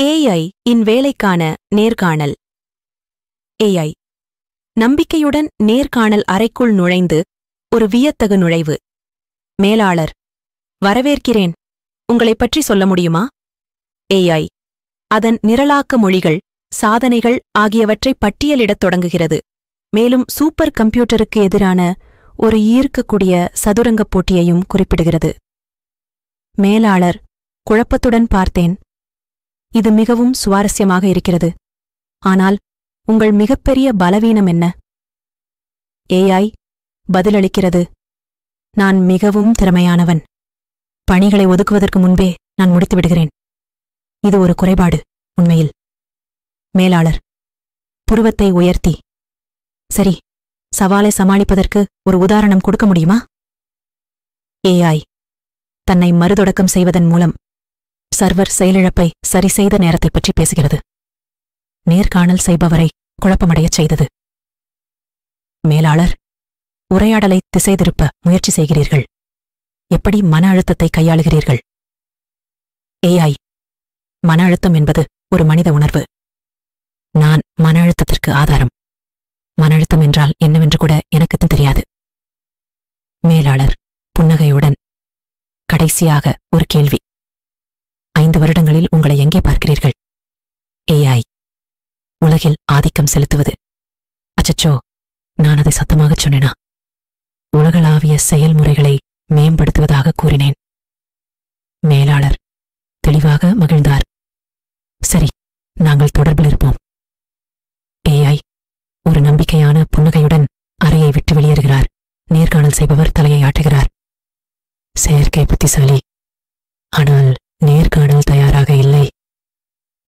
AI இன் வேலைக்கான நேர்காணல் AI நம்பிக்கையுடன் நேர்காணல் அறைக்குள் நுழைந்து ஒரு வியத்தகு நுழைவு மேலாளர் வரவேற்கிறேன் உங்களைப் பற்றி சொல்ல முடியுமா ஏஐ அதன் நிரலாக்க மொழிகள் சாதனைகள் ஆகியவற்றை பட்டியலிடத் தொடங்குகிறது மேலும் சூப்பர் கம்ப்யூட்டருக்கு எதிரான ஒரு ஈர்க்கக்கூடிய சதுரங்கப் போட்டியையும் குறிப்பிடுகிறது மேலாளர் குழப்பத்துடன் பார்த்தேன் இது மிகவும் சுவாரஸ்யமாக இருக்கிறது ஆனால் உங்கள் மிகப்பெரிய பலவீனம் என்ன ஏஐ பதிலளிக்கிறது நான் மிகவும் திறமையானவன் பணிகளை ஒதுக்குவதற்கு முன்பே நான் முடித்து விடுகிறேன் இது ஒரு குறைபாடு உண்மையில் மேலாளர் புருவத்தை உயர்த்தி சரி சவாலை சமாளிப்பதற்கு ஒரு உதாரணம் கொடுக்க முடியுமா ஏஐ தன்னை மறுதொடக்கம் செய்வதன் மூலம் சர்வர் செயலிழப்பை சரிசெய்த நேரத்தைப் பற்றி பேசுகிறது நேர்காணல் செய்பவரை குழப்பமடையச் செய்தது மேலாளர் உரையாடலை திசை திருப்ப முயற்சி செய்கிறீர்கள் எப்படி மன அழுத்தத்தை கையாளுகிறீர்கள் ஏஐ மன அழுத்தம் என்பது ஒரு மனித உணர்வு நான் மன அழுத்தத்திற்கு ஆதாரம் மன அழுத்தம் என்றால் என்னவென்று கூட எனக்குத்தான் தெரியாது மேலாளர் புன்னகையுடன் கடைசியாக ஒரு கேள்வி ஐந்து வருடங்களில் உங்களை எங்கே பார்க்கிறீர்கள் ஏஐ உலகில் ஆதிக்கம் செலுத்துவது அச்சச்சோ நான் அதை சத்தமாகச் சொன்னேனா உலகளாவிய செயல்முறைகளை மேம்படுத்துவதாக கூறினேன் மேலாளர் தெளிவாக மகிழ்ந்தார் சரி நாங்கள் தொடர்பில் இருப்போம் ஏஐ ஒரு நம்பிக்கையான புன்னகையுடன் அறையை விட்டு வெளியேறுகிறார் நேர்காணல் செய்பவர் தலையை ஆட்டுகிறார் செயற்கை புத்திசாலி ஆனால் நேர்காணல் தயாராக இல்லை